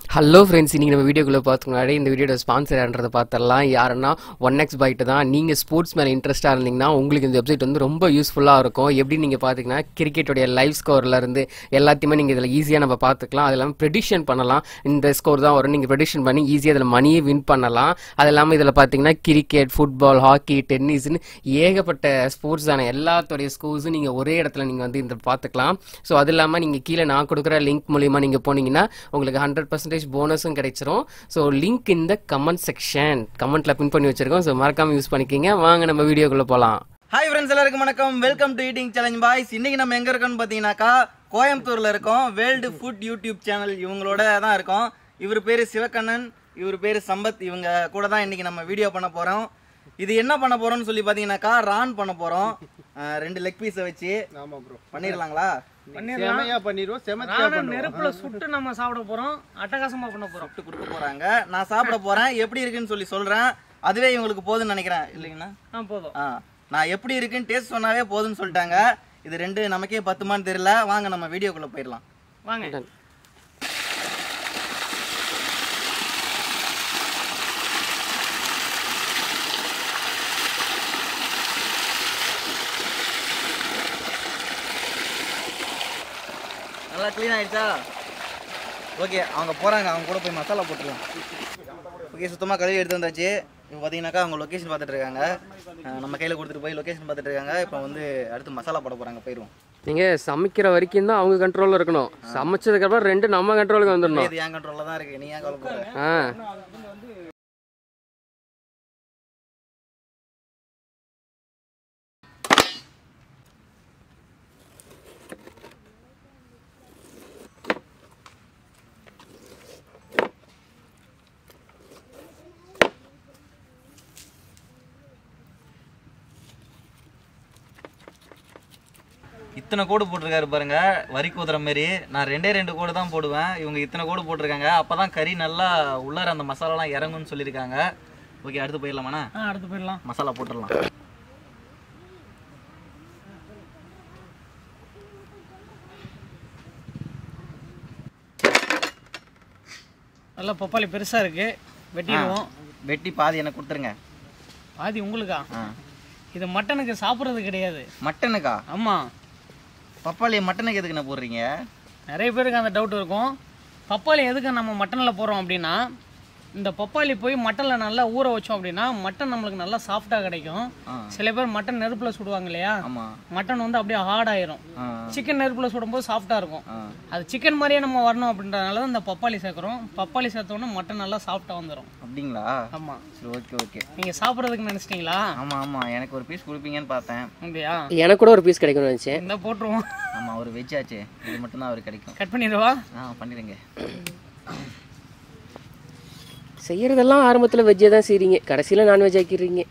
Hello friends இன்னைக்கு நம்ம வீடியோக்குள்ளே பார்த்துக்கு முன்னாடி இந்த வீடியோட ஸ்பான்சர்ன்றதை பார்த்துடலாம் யாருன்னா ஒன் எக்ஸ் பைட்டு தான் நீங்கள் ஸ்போர்ட்ஸ் மேலே இன்ட்ரெஸ்ட்டாக இருந்தீங்கன்னா உங்களுக்கு இந்த வெப்சைட் வந்து ரொம்ப யூஸ்ஃபுல்லாக இருக்கும் எப்படி நீங்கள் பார்த்தீங்கன்னா கிரிக்கெட்டுடைய லைவ் ஸ்கோர்லேருந்து எல்லாத்தையுமே நீங்கள் இதில் ஈஸியாக நம்ம பார்த்துக்கலாம் அது இல்லாமல் ப்ரெடிஷன் பண்ணலாம் இந்த ஸ்கோர் தான் வரும் நீங்கள் ப்ரெடிஷன் பண்ணி ஈஸியாக அதில் மணியே வின் பண்ணலாம் அது இல்லாமல் இதில் பார்த்தீங்கன்னா கிரிக்கெட் ஃபுட்பால் ஹாக்கி டென்னிஸ்னு ஏகப்பட்ட ஸ்போர்ட்ஸான எல்லாத்துடைய ஸ்கோர்ஸும் நீங்கள் ஒரே இடத்துல நீங்கள் வந்து இந்த பார்த்துக்கலாம் ஸோ அது இல்லாமல் நீங்கள் கீழே நான் கொடுக்குற லிங்க் மூலியமாக நீங்கள் போனீங்கன்னா உங்களுக்கு ஹண்ட்ரட் பர்சன்டேஜ் போனஸும் கிடைச்சிரும் ஸோ லிங்க் இந்த கமெண்ட் செக்ஷன் கமெண்ட்டில் பின் பண்ணி வச்சிருக்கோம் ஸோ மறக்காமல் யூஸ் பண்ணிக்கிங்க வாங்க நம்ம வீடியோக்குள்ளே போகலாம் ஹாய் ஃப்ரெண்ட்ஸ் எல்லாருக்கும் வணக்கம் welcome to eating challenge boys இன்னைக்கு நம்ம எங்க இருக்கோம்னு பார்த்தீங்கன்னாக்கா கோயம்புத்தூர்ல இருக்கோம் வேர்ல்டு ஃபுட் யூடியூப் சேனல் இவங்களோட தான் இருக்கோம் இவர் பேரு சிவக்கண்ணன் இவர் பேரு சம்பத் இவங்க கூட தான் இன்னைக்கு நம்ம வீடியோ பண்ண போறோம் இது என்ன பண்ண போறோம்னு சொல்லி பார்த்தீங்கன்னாக்கா ரான் பண்ண போறோம் அஹ் ரெண்டு லெக் பீஸை வச்சு ஆமா ப்ரோ பண்ணிடலாங்களா செமையா பண்ணிடுவோம் செமத்தியா நானும் நெருப்புல சுட்டு நம்ம சாப்பிட போறோம் அட்டகாசமா பண்ண போறோம் விட்டு கொடுக்க போறாங்க நான் சாப்பிட போறேன் எப்படி இருக்குன்னு சொல்லி சொல்றேன் அதுவே இவங்களுக்கு போதும்னு நினைக்கிறேன் இல்லைங்கண்ணா ஆ போதும் ஆ நான் எப்படி இருக்குன்னு டேஸ்ட் சொன்னாவே போதும்னு சொல்லிட்டாங்க இது ரெண்டு நமக்கே பத்துமான்னு தெரியல வாங்க நம்ம வீடியோக்குள்ள போயிடலாம் வாங்க நல்லா க்ளீன் ஆயிடுச்சா ஓகே அவங்க போறாங்க அவங்க கூட போய் மசாலா போட்டுருலாம் ஓகே சுத்தமாக கழுவி எடுத்து வந்தாச்சு இப்போ பார்த்தீங்கன்னாக்கா அவங்க லொக்கேஷன் பார்த்துட்டு இருக்காங்க அஹ் நம்ம கையில் கொடுத்துட்டு போய் லொக்கேஷன் பார்த்துட்டு இருக்காங்க இப்போ வந்து அடுத்து மசாலா போட போறாங்க போயிடுவோம் நீங்கள் சமைக்கிற வரைக்கும் தான் அவங்க கண்ட்ரோலில் இருக்கணும் சமைச்சதுக்கப்புறம் ரெண்டு நம்ம கண்ட்ரோலுக்கு வந்துடணும் இது என் கண்ட்ரோலில் தான் இருக்கு நீ ஏன் கவலைப்படுற ஆ இத்தனை கோடு போட்டிருக்காரு பாருங்க வரி குதிரை மாரி நான் ரெண்டே ரெண்டு கோடு தான் போடுவேன் இவங்க இத்தனை கோடு போட்டிருக்காங்க அப்பதான் கறி நல்லா உள்ளார அந்த மசாலாலாம் இறங்கும்னு சொல்லியிருக்காங்க ஓகே அடுத்து போயிடலாமாண்ணா ஆ அடுத்து போயிடலாம் மசாலா போட்டுடலாம் நல்லா பப்பாளி பெருசா இருக்கு வெட்டிடுவோம் வெட்டி பாதி எனக்கு கொடுத்துருங்க பாதி உங்களுக்கா ஆ இது மட்டனுக்கு சாப்பிட்றது கிடையாது மட்டனுக்கா ஆமா பப்பாளி மட்டனுக்கு எதுக்கு என்ன போடுறீங்க நிறைய பேருக்கு அந்த டவுட் இருக்கும் பப்பாளி எதுக்கு நம்ம மட்டனில் போடுறோம் அப்படின்னா இந்த பப்பாளி போய் மட்டனில் நல்லா ஊற வச்சோம் அப்படின்னா மட்டன் நம்மளுக்கு நல்லா சாஃப்டாக கிடைக்கும் ஆ. சில பேர் மட்டன் நெருப்பில் சுடுவாங்க இல்லையா ஆமா மட்டன் வந்து அப்படியே ஹார்ட் ஆயிரும் ஆ சிக்கன் நெருப்பில் சுடும்போது சாஃப்டாக இருக்கும் ஆ அது சிக்கன் மாதிரியே நம்ம வரணும் அப்படின்றதுனால தான் இந்த பப்பாளி சேர்க்குறோம் பப்பாளி சேர்த்தோன்னே மட்டன் நல்லா சாஃப்டாக வந்துடும் அப்படிங்களா ஆமாம் சரி ஓகே ஓகே நீங்கள் சாப்பிட்றதுக்கு நினச்சிட்டிங்களா ஆமா ஆமா எனக்கு ஒரு பீஸ் கொடுப்பீங்கன்னு பார்த்தேன் அப்படியா எனக்கு கூட ஒரு பீஸ் கிடைக்கும்னு நினச்சேன் இந்த போட்டுருவோம் ஆமா ஒரு வெஜ் ஆச்சு இது மட்டும் தான் அவருக்கு கிடைக்கும் கட் பண்ணிடுவா ஆ பண்ணிடுங்க செய்யறதெல்லாம் ஆரம்பத்தில் வெஜ்ஜே தான் செய்றீங்க கடைசியில் நான்வெஜ் ஆக்கிடுறீங்க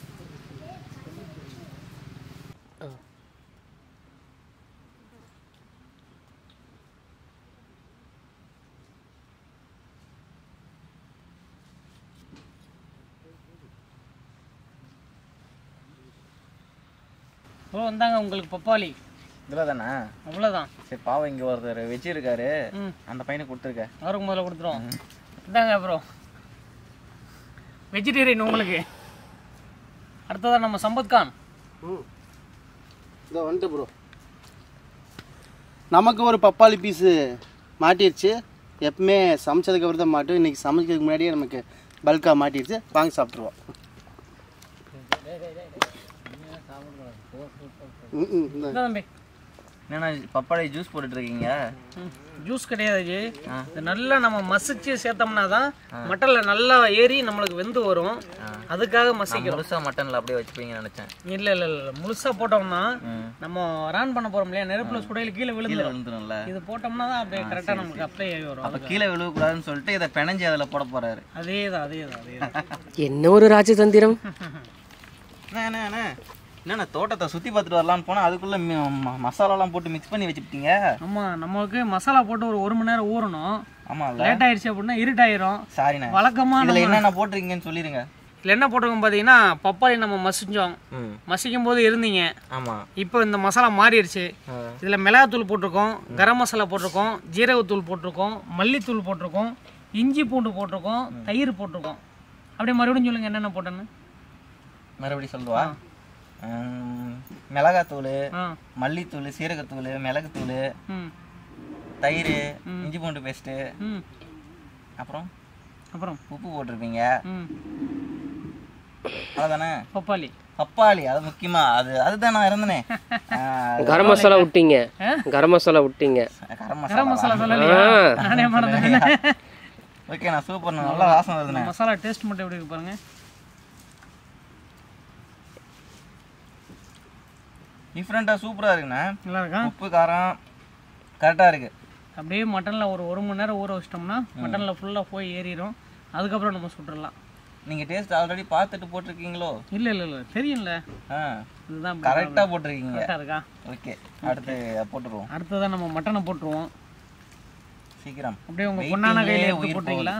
ஓ வந்தாங்க உங்களுக்கு பப்பாளி இதில் தானே அவ்வளோதான் சரி பாவம் இங்கே ஒருத்தர் வெஜ் இருக்காரு ம் அந்த பையனுக்கு கொடுத்துருக்க அவருக்கு முதல்ல கொடுத்துருவோம் இந்தாங்க அப்புறம் வெஜிடேரியன் உங்களுக்கு அடுத்ததான் நம்ம சம்பத் கான் இதோ வந்துட்டு ப்ரோ நமக்கு ஒரு பப்பாளி பீஸு மாட்டிருச்சு எப்பவுமே சமைச்சதுக்கு அப்புறம் தான் மாட்டும் இன்னைக்கு சமைக்கிறதுக்கு முன்னாடியே நமக்கு பல்காக மாட்டிருச்சு வாங்கி சாப்பிட்ருவோம் ம் ம் இந்தா. இந்த தம்பி என்னண்ணா பப்பாளி ஜூஸ் போட்டுட்டு இருக்கீங்க ஜூஸ் கிடையாது ஜி இது நல்லா நம்ம மசிச்சு சேர்த்தோம்னா தான் மட்டன்ல நல்லா ஏறி நம்மளுக்கு வெந்து வரும் அதுக்காக மசிக்கிறோம் முழுசா மட்டன்ல அப்படியே வச்சுப்பீங்கன்னு நினைச்சேன் இல்ல இல்ல இல்ல முழுசா போட்டோம்னா ம். நம்ம ரான் பண்ண போறோம் இல்லையா நெருப்புல சுடையில கீழே கீழே விழுந்துரும் விழுந்துரும்ல இது போட்டோம்னா தான் அப்படியே கரெக்டா நமக்கு அப்ளை ஆகி வரும் அப்ப கீழே விழுகக்கூடாதுன்னு சொல்லிட்டு இதை பிணைஞ்சு அதில் போட போறாரு அதே தான் அதே தான் அதே தான் என்ன ஒரு ராஜதந்திரம் அண்ணா, அண்ணா, அண்ணா. என்னண்ணா தோட்டத்தை சுத்தி பார்த்துட்டு வரலாம்னு போனா அதுக்குள்ள மி- ம- மசாலாலாம் போட்டு மிக்ஸ் பண்ணி வச்சுட்டீங்க ஆமா நமக்கு மசாலா போட்டு ஒரு ஒரு மணி நேரம் ஊறணும் ஆமால லேட் ஆயிடுச்சு அப்படின்னா இருட்டாயிரும் சாரிண்ணா வழக்கமா இதுல என்னென்ன போட்டிருக்கீங்கன்னு சொல்லிருங்க இதுல என்ன போட்டிருக்கோம் பார்த்தீங்கன்னா பப்பாளி நம்ம மசிச்சோம் ம் மசிக்கும் போது இருந்தீங்க ஆமா இப்போ இந்த மசாலா மாறிடுச்சு ஆ. இதில் மிளகாத்தூள் போட்டிருக்கோம் கரம் மசாலா போட்டிருக்கோம் ஜீரகத்தூள் போட்டிருக்கோம் மல்லித்தூள் போட்டிருக்கோம் இஞ்சி பூண்டு போட்டிருக்கோம் தயிர் போட்டிருக்கோம் அப்படியே மறுபடியும் சொல்லுங்க என்னென்ன போட்டேன்னு மறுபடியும் சொல்லுவா ம், மிளகாத்தூள் ஆ மல்லித்தூள் சீரகத்தூள் மிளகுத்தூள் ம் தயிர் இஞ்சி பூண்டு பேஸ்ட்டு ம் அப்புறம் அப்புறம் உப்பு போட்டிருப்பீங்க ம் அவ்வளோதானே பப்பாளி பப்பாளி அது முக்கியமா அது அதுதான் நான் இருந்தனே ஆ, கரம் மசாலா விட்டீங்க கரம் மசாலா விட்டீங்க கரம் கரம் மசாலா மசாலா சொல்லலையா நானே மறந்துட்டேன் ஓகே நான் சூப்பர் நல்லா வாசம் வருதுண்ணே மசாலா டேஸ்ட் மட்டும் எப்படி இருக்கு பாருங்க டிஃப்ரெண்ட்டாக சூப்பராக இருக்குண்ணே நல்லா இருக்கா உப்பு காரம் கரெக்டாக இருக்கு அப்படியே மட்டனில் ஒரு ஒரு மணி நேரம் ஊற வச்சிட்டோம்னா மட்டனில் ஃபுல்லாக போய் ஏறிடும் அதுக்கப்புறம் நம்ம சுட்டுறலாம் நீங்கள் டேஸ்ட் ஆல்ரெடி பார்த்துட்டு போட்டிருக்கீங்களோ இல்லை இல்லை இல்லை தெரியும்ல ஆ இதுதான் கரெக்டாக போட்டிருக்கீங்க கரெக்டாக இருக்கா ஓகே அடுத்து போட்டுருவோம் அடுத்ததான் நம்ம மட்டனை போட்டுருவோம் சீக்கிரம் அப்படியே உங்கள் பொண்ணான கையில் வெயிட்டிங்லேயே எடுத்து உயிர் போட்டீங்களா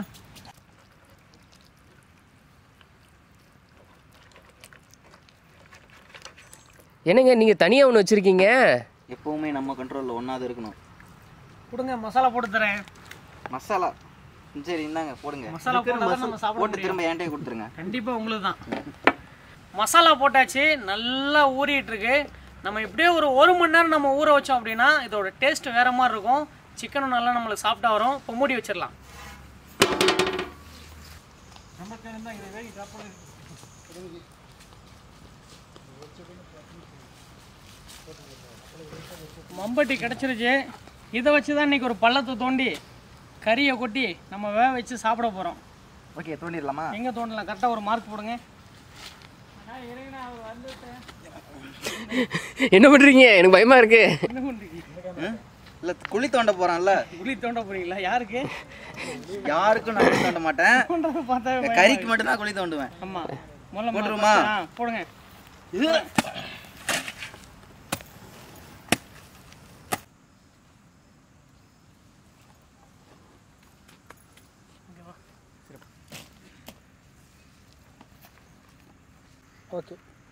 என்னங்க நீங்க தனியா ஒன்று வச்சிருக்கீங்க எப்பவுமே நம்ம கண்ட்ரோலில் ஒன்றாவது இருக்கணும் கொடுங்க மசாலா போட்டு தரேன் மசாலா சரி இந்தாங்க போடுங்க மசாலா போட்டால் நம்ம சாப்பிட போட்டு திரும்ப என்கிட்டயே கொடுத்துருங்க கண்டிப்பாக உங்களுக்கு தான் மசாலா போட்டாச்சு நல்லா ஊறிட்டு இருக்கு நம்ம இப்படியே ஒரு ஒரு மணி நேரம் நம்ம ஊற வச்சோம் அப்படின்னா இதோட டேஸ்ட் வேற மாதிரி இருக்கும் சிக்கனும் நல்லா நம்மளுக்கு சாப்பிட்டா வரும் இப்போ மூடி வச்சிடலாம் மம்பட்டி கிடச்சிருச்சு இதை வச்சு தான் இன்னைக்கு ஒரு பள்ளத்தை தோண்டி கறியை கொட்டி நம்ம வேக வச்சு சாப்பிட போகிறோம் ஓகே தோண்டிடலாமா எங்கே தோண்டலாம் கரெக்டாக ஒரு மார்க் போடுங்க என்ன பண்றீங்க எனக்கு பயமா இருக்கு என்ன பண்ணுறீங்க இல்லை குழி தோண்ட போகிறான்ல குழி தோண்ட போறீங்களா யாருக்கு யாருக்கும் நான் குழி தோண்ட மாட்டேன் தோண்டதை பார்த்தா இந்த கறிக்கு மட்டும்தான் குழி தோண்டுவேன் ஆமா முதல்ல போட்டுருமா? ஆ, போடுங்க ஓகே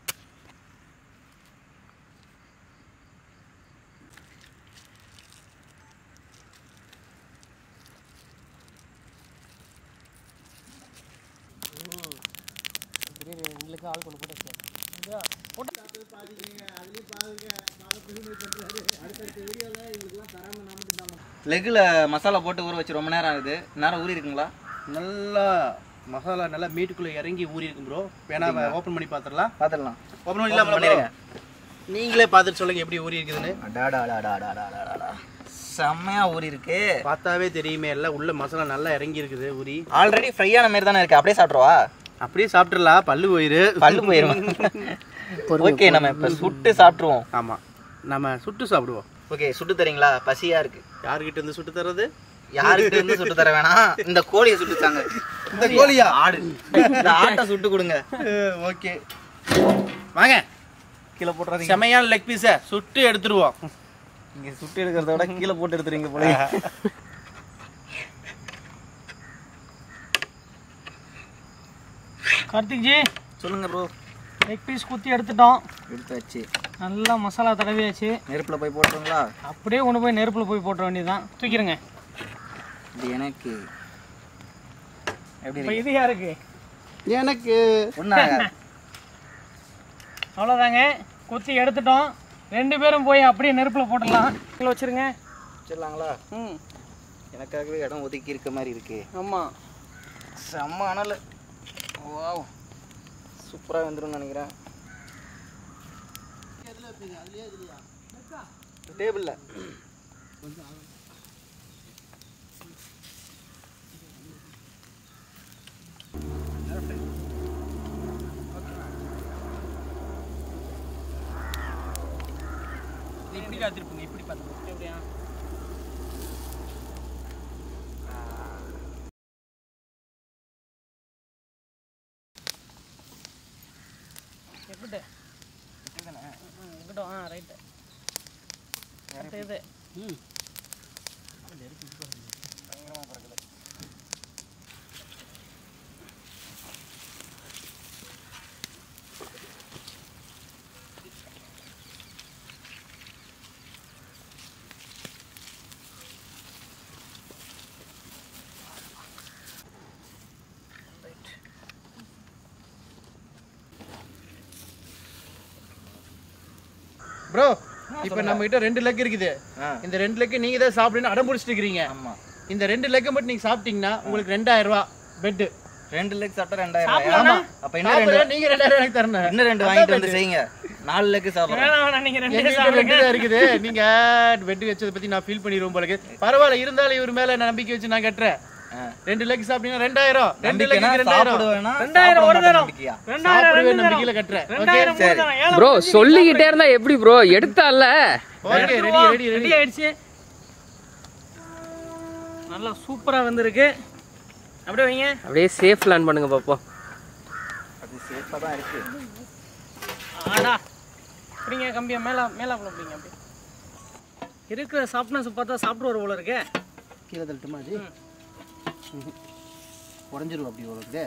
லெக்கில் மசாலா போட்டு ஊற வச்சு ரொம்ப நேரம் ஆகுது நேரம் ஊறி இருக்குங்களா நல்லா மசாலா நல்லா மீட்டுக்குள்ளே இறங்கி ஊறி இருக்கும் ப்ரோ வேணா ஓப்பன் பண்ணி பார்த்துடலாம் பார்த்துடலாம் ஓப்பன் பண்ணி இல்லாமல் பண்ணிடுங்க. நீங்களே பார்த்துட்டு சொல்லுங்க எப்படி ஊறி இருக்குதுன்னு அடாடாடாடாடாடாடாடா. செம்மையா ஊறி இருக்கு பார்த்தாவே தெரியுமே எல்லாம் உள்ள மசாலா நல்லா இறங்கி இருக்குது ஊறி ஆல்ரெடி ஃப்ரையான மாதிரி தானே இருக்கு அப்படியே சாப்பிட்ருவா அப்படியே சாப்பிட்டுறலாம் பல்லு போயிரு பல்லு போயிரும் ஓகே நம்ம இப்ப சுட்டு சாப்பிட்ருவோம் ஆமாம் நம்ம சுட்டு சாப்பிடுவோம் ஓகே சுட்டு தரீங்களா பசியா இருக்கு யார்கிட்ட இருந்து சுட்டு தர்றது யாருக்கு இருந்து சுட்டு தர வேணாம் இந்த கோழியை சுட்டு தாங்க இந்த கோழியா ஆடு இந்த ஆட்டை சுட்டு கொடுங்க ஓகே வாங்க கீழே போட்டுறாதீங்க செமையான லெக் பீஸை சுட்டு எடுத்துருவோம் இங்க சுட்டு எடுக்கிறத விட கீழே போட்டு எடுத்துறீங்க போல கார்த்திக் ஜி சொல்லுங்க ப்ரோ லெக் பீஸ் குத்தி எடுத்துட்டோம் எடுத்தாச்சு நல்லா மசாலா தடவியாச்சு நெருப்புல போய் போட்டுருங்களா அப்படியே கொண்டு போய் நெருப்புல போய் போட்டுற வேண்டியதுதான் தூக்கிடுங்க இது எனக்கு எப்படி இப்போ இருக்கு இது யாருக்கு எனக்கு ஒண்ணா அவ்வளோதாங்க குத்தி எடுத்துட்டோம் ரெண்டு பேரும் போய் அப்படியே நெருப்புல போட்டுடலாம் கீழே வச்சிருங்க வச்சிடலாங்களா ம் எனக்காகவே இடம் ஒதுக்கி இருக்க மாதிரி இருக்கு ஆமாம் செம்ம அனல் வாவ் சூப்பராக வந்துரும்னு நினைக்கிறேன் டேபிளில் இப்படி காத்திருப்புங்க இப்படி பார்த்து எப்படியா எப்படி இருக்கட்டும் ஆ ரைட்டு இது ப்ரோ இப்போ நம்ம கிட்ட ரெண்டு லெக் இருக்குது ஆ. இந்த ரெண்டு லெக் நீங்க தான் சாப்பிடுன்னு அடம் பிடிச்சிட்டு இருக்கிறீங்க ஆமா இந்த ரெண்டு லெக் மட்டும் நீங்க சாப்பிட்டீங்கன்னா உங்களுக்கு ரெண்டாயிரம் ரூபாய் பெட் ரெண்டு லெக் சாப்பிட்டா ரெண்டாயிரம் ரூபாயா? ஆமா. அப்ப இன்னும் ரெண்டு நீங்க ரெண்டாயிரம் எனக்கு தரணும் இன்னும் ரெண்டு வாங்கிட்டு வந்து செய்யுங்க நாலு லெக் சாப்பிடுறேன் வேணாம் வேணாம் நீங்க ரெண்டு எங்க வீட்டுல ரெண்டு தான் இருக்குது நீங்க பெட் வச்சதை பத்தி நான் ஃபீல் பண்ணிடுவோம் போல இருக்கு. பரவாயில்ல இருந்தாலும் இவர் மேல நான் நம்பிக்கை வச்சு நான் கட்டுறேன் ரெண்டு லெக் சாப்பிட்டீங்கன்னா ரெண்டாயிரம் ரெண்டு நம்பிக்கைனா லெக் ரெண்டாயிரம் சாப்பிடுவேனா? ரெண்டாயிரம் சாப்பிட ஒரு மாட்டேன் தரம் நம்பிக்கையா? ரெண்டாயிரம் சாப்பிடுவேன் ரெண்டு நம்பிக்கையில தரம் கட்டுறேன் ஓகே ரெண்டாயிரம் மூணு தரம் ஏழை ப்ரோ புரிஞ்சு சொல்லிக்கிட்டே இருந்தா எப்படி ப்ரோ எடுத்தால ஓகே ரெடி எடுத்துருவோம். ரெடி ரெடி ரெடி ஆயிடுச்சு நல்லா சூப்பரா வந்திருக்கு அப்படியே வைங்க அப்படியே சேஃப் லேண்ட் பண்ணுங்க பாப்போம் அது safe ஆ தான் இருக்கு. ஆடா அப்படிங்க கம்பியா மேல மேலாப்புல அப்படிங்க அப்படி இருக்கிற சாஃப்ட்னஸ் பார்த்தா சாப்பிட்டு போல இருக்கே கீழே தள்ளட்டுமா அது உடஞ்சிரும் அப்படி உங்களுக்கு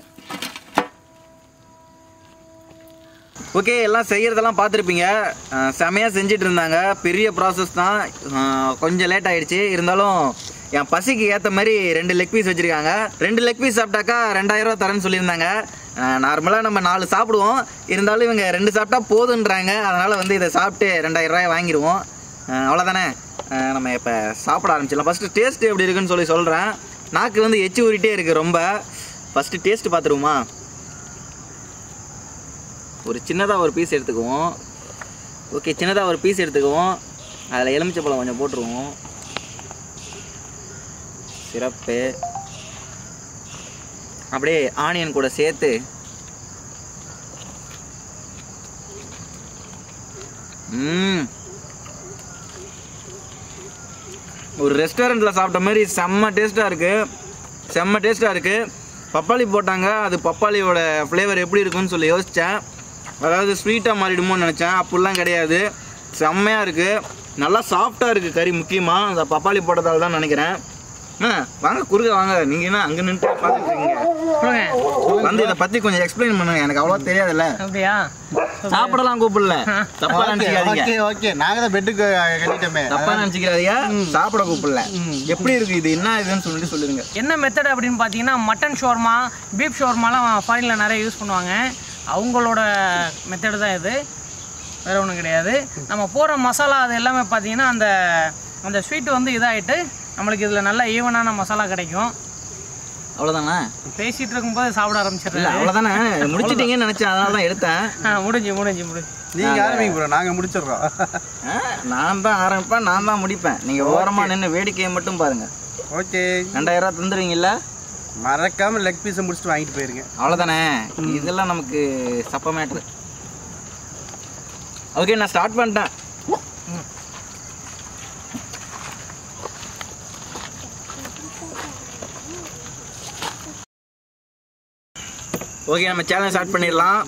ஓகே எல்லாம் செய்யறதெல்லாம் பார்த்துருப்பீங்க அஹ் செமையா செஞ்சுட்டு இருந்தாங்க பெரிய ப்ராசஸ் தான் அஹ் கொஞ்சம் லேட் ஆயிடுச்சு இருந்தாலும் என் பசிக்கு ஏற்ற மாதிரி ரெண்டு லெக் பீஸ் வச்சிருக்காங்க ரெண்டு லெக் பீஸ் சாப்பிட்டாக்கா ரெண்டாயிரம் ரூபா தரேன்னு சொல்லியிருந்தாங்க நார்மலாக நம்ம நாலு சாப்பிடுவோம் இருந்தாலும் இவங்க ரெண்டு சாப்பிட்டா போதுன்றாங்க அதனால வந்து இதை சாப்பிட்டு ரெண்டாயிரம் ரூபாய் வாங்கிடுவோம் அஹ் அவ்வளோதானே அஹ் நம்ம இப்போ சாப்பிட ஆரம்பிச்சிடலாம் ஃபஸ்ட்டு டேஸ்ட் எப்படி இருக்குன்னு சொல்லி சொல்கிறேன் நாக்கு வந்து எச்சி ஊறிட்டே இருக்குது ரொம்ப ஃபஸ்ட்டு டேஸ்ட் பார்த்துருவோமா ஒரு சின்னதாக ஒரு பீஸ் எடுத்துக்குவோம் ஓகே சின்னதாக ஒரு பீஸ் எடுத்துக்குவோம் அதில் எலுமிச்சப்பழம் கொஞ்சம் போட்டுருவோம் சிறப்பு அப்படியே ஆனியன் கூட சேர்த்து ம் ஒரு ரெஸ்டாரண்ட்டில் சாப்பிட்ட மாதிரி செம்ம டேஸ்ட்டாக இருக்குது செம்ம டேஸ்ட்டாக இருக்குது பப்பாளி போட்டாங்க அது பப்பாளியோட ஃப்ளேவர் எப்படி இருக்குன்னு சொல்லி யோசித்தேன் அதாவது ஸ்வீட்டாக மாறிடுமோன்னு நினச்சேன் அப்படிலாம் கிடையாது செம்மையாக இருக்குது நல்லா சாஃப்டாக இருக்குது கறி முக்கியமாக அந்த பப்பாளி போட்டதால தான் நினைக்கிறேன் ஆ வாங்க குறுக்க வாங்க நீங்கள் என்ன அங்கே நின்று பார்த்துட்டு இருக்கீங்க வந்து இதை பற்றி கொஞ்சம் எக்ஸ்பிளைன் பண்ணுங்க எனக்கு அவ்வளோ தெரியாதுல்ல அப்படியா சாப்பிடலாம் கூப்பிடல தப்பா நினச்சிக்காதீங்க ஓகே ஓகே நாங்க தான் பெட்டுக்கு கட்டிட்டோமே தப்பா நினச்சிக்காதீங்க சாப்பிட கூப்பிடல எப்படி இருக்கு இது என்ன இதுன்னு சொல்லிட்டு சொல்லிருங்க என்ன மெத்தட் அப்படின்னு பார்த்தீங்கன்னா மட்டன் ஷோர்மா பீஃப் ஷோர்மாலாம் ஃபாரினில் நிறைய யூஸ் பண்ணுவாங்க அவங்களோட மெத்தடு தான் இது வேறு ஒன்றும் கிடையாது நம்ம போடுற மசாலா அது எல்லாமே பார்த்தீங்கன்னா அந்த அந்த ஸ்வீட் வந்து இதாகிட்டு நம்மளுக்கு இதில் நல்ல ஈவனான மசாலா கிடைக்கும் அவ்வளோதானே பேசிகிட்டு இருக்கும்போது சாப்பிட இல்ல ஆரம்பிச்சிடுறேன் அவ்வளோதானே முடிச்சிட்டீங்கன்னு நினச்சேன் அதனால தான் எடுத்தேன் ஆ முடிஞ்சு முடிஞ்சு முடிஞ்சு நீங்க ஆரம்பிங்க ப்ரோ நாங்க முடிச்சிடுறோம் ஆ, நான் தான் ஆரம்பிப்பேன் நான் தான் முடிப்பேன் நீங்க ஓரமா நின்று வேடிக்கையை மட்டும் பாருங்க ஓகே ரெண்டாயிரம் ரூபா தந்துருவீங்கல்ல மறக்காம லெக் பீஸை முடிச்சுட்டு வாங்கிட்டு போயிருங்க அவ்வளோதானே இதெல்லாம் நமக்கு சப்ப மேட்ரு ஓகே நான் ஸ்டார்ட் பண்ணிட்டேன் ஓகே நம்ம சேனல் ஸ்டார்ட் பண்ணிடலாம்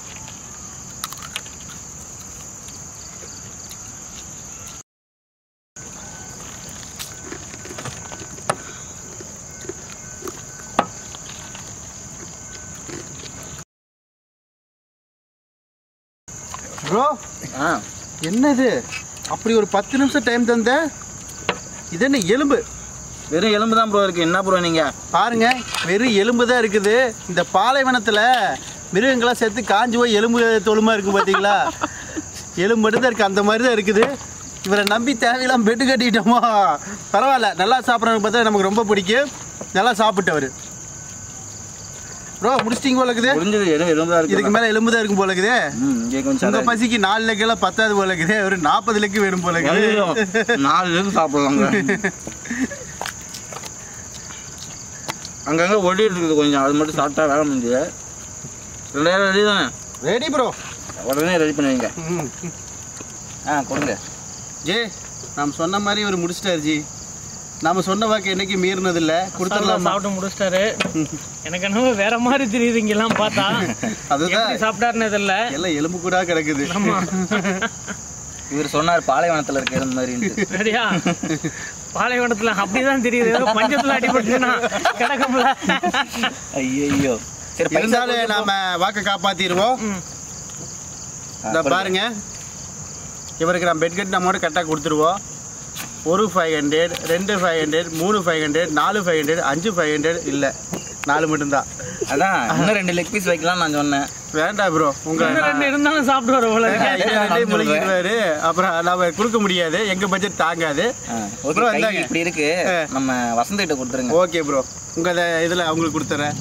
ப்ரோ ஆ என்னது அப்படி ஒரு பத்து நிமிஷம் டைம் தந்த இது என்ன எலும்பு வெறும் எலும்பு தான் ப்ரோ இருக்கு என்ன ப்ரோ நீங்க பாருங்க வெறும் எலும்பு தான் இருக்குது இந்த பாலைவனத்துல மிருகங்களாம் சேர்த்து காஞ்சு போய் எலும்பு தொழுமா இருக்கு பாத்தீங்களா எலும்பு மட்டும் தான் இருக்கு அந்த மாதிரி தான் இருக்குது இவரை நம்பி தேவையெல்லாம் பெட்டு கட்டிட்டோமோ பரவாயில்ல நல்லா சாப்பிட்றவங்க பார்த்தா நமக்கு ரொம்ப பிடிக்கும் நல்லா சாப்பிட்டவர் ப்ரோ முடிச்சிட்டிங்க போல இருக்குது முடிஞ்சது எதுவும் எலும்பு தான் இதுக்கு இருக்கு மேல எலும்பு தான் இருக்கும் போல இருக்குது ம் இங்கே கொஞ்சம் உங்க பசிக்கு நாலு லெக்கெல்லாம் பத்தாது போல இருக்குது ஒரு நாற்பது லெக்கு வேணும் போல இருக்குது ஐயோ, நாலு பேருக்கு சாப்பிடலாங்க அங்கங்கே ஒட்டிட்டு இருக்குது கொஞ்சம் அது மட்டும் சாப்பிட்டா வேலை முடிஞ்சது ரெண்டாயிரம் ரெடி தானே ரெடி ப்ரோ உடனே ரெடி பண்ணுவீங்க ஆ கொடுங்க ஜே நாம் சொன்ன மாதிரி இவர் முடிச்சிட்டாரு ஜி நாம சொன்ன வாக்கு என்னைக்கு மீறினது இல்ல மசாலா கொடுத்துடலாமா சாப்பிட்டு முடிச்சிட்டாரு எனக்கு என்னவோ வேற மாதிரி தெரியுது இங்கெல்லாம் பார்த்தா அதுதான் எப்படி சாப்பிட்டாருன்னு தெரியல எல்லாம் எலும்பு கூட கிடக்குது ஆமா இவர் சொன்னார் பாலைவனத்தில் இருக்கிற மாதிரின்ட்டு சரியா பாலைவனத்துல அப்படிதான் தெரியுது ஏதோ பஞ்சத்துல அடிபட்டுனா கிடக்கும்ல ஐயோ சரி பைசா இருந்தாலும் நாம வாக்கை காப்பாத்திடுவோம் இந்த பாருங்க இவருக்கு நம்ம பெட் கட் நம்மோட கரெக்டாக கொடுத்துருவோம் ஒரு ஃபைவ் ஹண்ட்ரட் ரெண்டு ஃபைவ் ஹண்ட்ரட் மூணு ஃபைவ் ஹண்ட்ரட் நாலு ஃபைவ் ஹண்ட்ரட் அஞ்சு ஃபைவ் ஹண்ட்ரட் இல்லை நாலு மட்டும்தான் அதான் இன்னும் ரெண்டு லெக் பீஸ் வைக்கலாம் நான் சொன்னேன் வேண்டாம் ப்ரோ உங்க இன்னும் ரெண்டு இருந்தாலும் சாப்பிட்டு வர போல இருக்கு. ஐயா ரெண்டையும் முழுங்கிடுவாரு அப்புறம் நாம கொடுக்க முடியாது எங்க பட்ஜெட் தாங்காது ஓகே Bro, கை இந்தாங்க. இப்படி இருக்கு நம்ம வசந்த் கிட்ட கொடுத்துருங்க ஓகே ப்ரோ உங்க இத- இதுல அவங்களுக்கு கொடுத்துறேன்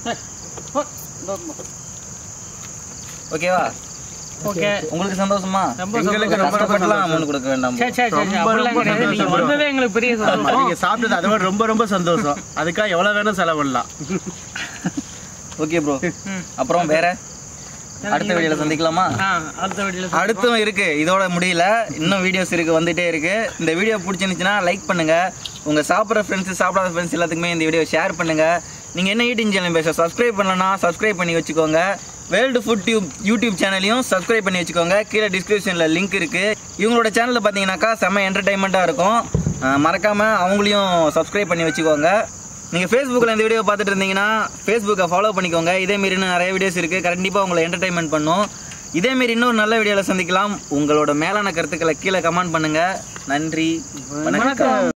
ஓகேவா ஓகே உங்களுக்கு சந்தோஷமா ரொம்ப எங்களுக்கு ரொம்ப ரொம்ப கஷ்டப்பட்டுலாம் சந்தோஷம். அமௌண்ட் கொடுக்க வேண்டாம் சரி சரி சரி அப்படிலாம் கிடையாது நீங்க வந்ததே எங்களுக்கு பெரிய ஆமா, சந்தோஷம் நீங்க சாப்பிட்டது அதை விட ரொம்ப ரொம்ப சந்தோஷம் அதுக்காக எவ்வளவு வேணும் செலவு பண்ணலாம் ஓகே ப்ரோ அப்புறம் வேற அடுத்த வீடியோல சந்திக்கலாமா ஆ, அடுத்த வீடியோல அடுத்தும் இருக்கு இதோட முடியல இன்னும் வீடியோஸ் இருக்கு வந்துட்டே இருக்கு இந்த வீடியோ பிடிச்சிருந்துச்சுன்னா லைக் பண்ணுங்க உங்க சாப்பிட்ற ஃப்ரெண்ட்ஸ் சாப்பிடாத ஃப்ரெண்ட்ஸ் எல்லாத்துக்குமே இந்த வீடியோ ஷேர் பண்ணுங்க நீங்க என்ன ஈட்டிங் சேனல் பேச சப்ஸ்கிரைப் பண்ணலன்னா சப்ஸ்கிரைப் பண்ணி வச்சுக்கோங்க வேர்ல்டு ஃபுட் டியூப் யூடியூப் சேனலையும் சப்ஸ்கிரைப் பண்ணி வச்சுக்கோங்க கீழே டிஸ்கிரிப்ஷனில் லிங்க் இருக்கு இவங்களோட சேனலில் பார்த்தீங்கன்னாக்கா செம்ம என்டர்டைன்மெண்ட்டாக இருக்கும் அஹ் மறக்காம அவங்களையும் சப்ஸ்கிரைப் பண்ணி வச்சுக்கோங்க நீங்கள் ஃபேஸ்புக்கில் இந்த வீடியோ பார்த்துட்டு இருந்தீங்கன்னா ஃபேஸ்புக்கை ஃபாலோ பண்ணிக்கோங்க இதேமாரி இன்னும் நிறைய வீடியோஸ் இருக்குது கண்டிப்பாக உங்களை என்டர்டைன்மெண்ட் பண்ணும் இதேமாரி இன்னொரு நல்ல வீடியோவில் சந்திக்கலாம் உங்களோட மேலான கருத்துக்களை கீழே கமெண்ட் பண்ணுங்கள் நன்றி வணக்கம்